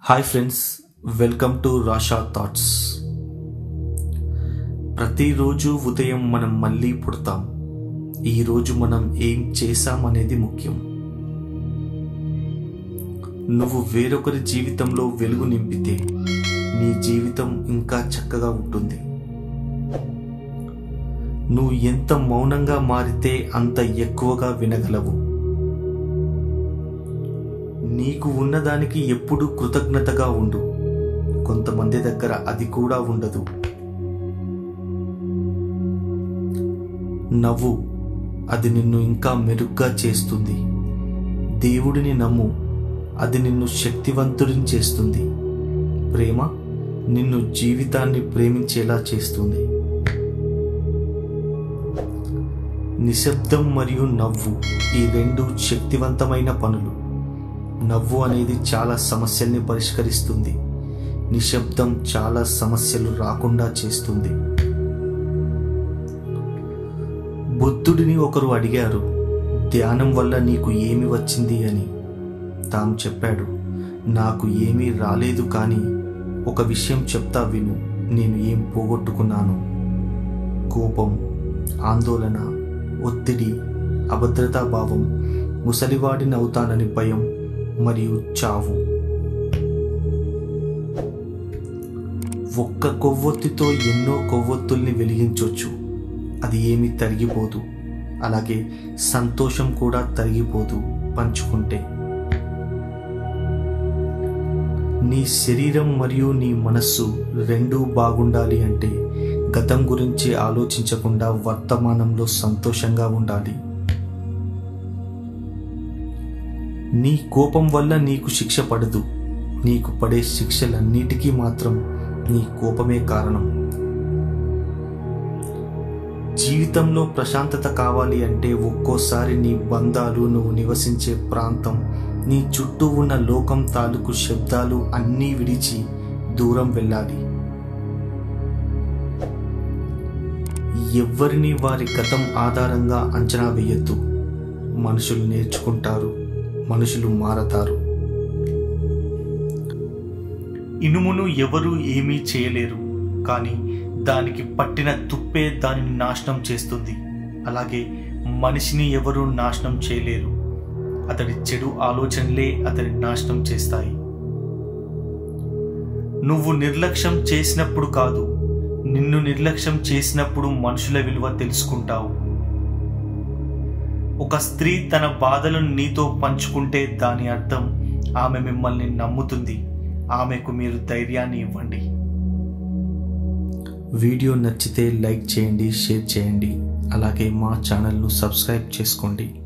hi friends welcome to Rasha thoughts ప్రతిరోజు ఉదయం మనం మళ్ళీ పుడతాం ఈరోజు మనం ఏం చేశామనేది ముఖ్యం నువ్వు వేరొకరి జీవితంలో వెలుగు నింపితే నీ జీవితం ఇంకా చక్కగా ఉంటుంది నువ్వు ఎంత మౌనంగా మారితే అంత ఎక్కువగా వినగలవు నీకు ఉన్నదానికి ఎప్పుడూ కృతజ్ఞతగా ఉండు కొంతమంది దగ్గర అది కూడా ఉండదు నవ్వు అది నిన్ను ఇంకా మెరుగ్గా చేస్తుంది దేవుడిని నమ్ము అది నిన్ను శక్తివంతుడిని చేస్తుంది ప్రేమ నిన్ను జీవితాన్ని ప్రేమించేలా చేస్తుంది నిశ్శబ్దం మరియు నవ్వు ఈ రెండు శక్తివంతమైన పనులు నవ్వు అనేది చాలా సమస్యల్ని పరిష్కరిస్తుంది నిశ్శబ్దం చాలా సమస్యలు రాకుండా చేస్తుంది బుద్ధుడిని ఒకరు అడిగారు ధ్యానం వల్ల నీకు ఏమి వచ్చింది అని తాము చెప్పాడు నాకు ఏమీ రాలేదు కానీ ఒక విషయం చెప్తా విను నేను ఏం పోగొట్టుకున్నాను కోపం ఆందోళన ఒత్తిడి అభద్రతా భావం ముసలివాడిని అవుతానని భయం మరియు చావు ఒక్క కొవ్వొత్తితో ఎన్నో కొవ్వొత్తుల్ని వెలిగించవచ్చు అది ఏమీ తరిగిపోదు అలాగే సంతోషం కూడా తరిగిపోదు పంచుకుంటే నీ శరీరం మరియు నీ మనస్సు రెండూ బాగుండాలి అంటే గతం గురించి ఆలోచించకుండా వర్తమానంలో సంతోషంగా ఉండాలి నీ కోపం వల్ల నీకు శిక్ష పడదు నీకు పడే శిక్షలన్నిటికీ మాత్రం నీ కోపమే కారణం జీవితంలో ప్రశాంతత కావాలి అంటే ఒక్కోసారి నీ బంధాలు నువ్వు నివసించే ప్రాంతం నీ చుట్టూ ఉన్న లోకం తాలూకు శబ్దాలు అన్నీ విడిచి దూరం వెళ్ళాలి ఎవ్వరిని వారి గతం ఆధారంగా అంచనా వేయొద్దు మనుషులు నేర్చుకుంటారు మనుషులు మారతారు ఇనుమును ఎవరూ ఏమీ చేయలేరు కానీ దానికి పట్టిన తుప్పే దానిని నాశనం చేస్తుంది అలాగే మనిషిని ఎవరూ నాశనం చేయలేరు అతడి చెడు ఆలోచనలే అతని నాశనం చేస్తాయి నువ్వు నిర్లక్ష్యం చేసినప్పుడు కాదు నిన్ను నిర్లక్ష్యం చేసినప్పుడు మనుషుల విలువ తెలుసుకుంటావు ఒక స్త్రీ తన బాధలను నీతో పంచుకుంటే దాని అర్థం ఆమె మిమ్మల్ని నమ్ముతుంది ఆమెకు మీరు ధైర్యాన్ని ఇవ్వండి వీడియో నచ్చితే లైక్ చేయండి షేర్ చేయండి అలాగే మా ఛానల్ను సబ్స్క్రైబ్ చేసుకోండి